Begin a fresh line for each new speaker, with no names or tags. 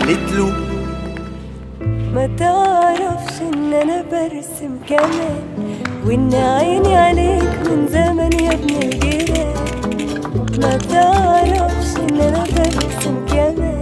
قالت له
ما تعرفش ان انا برسم كمان وان عيني عليك من زمن يا ابن الجيران ما تعرفش ان انا برسم كمان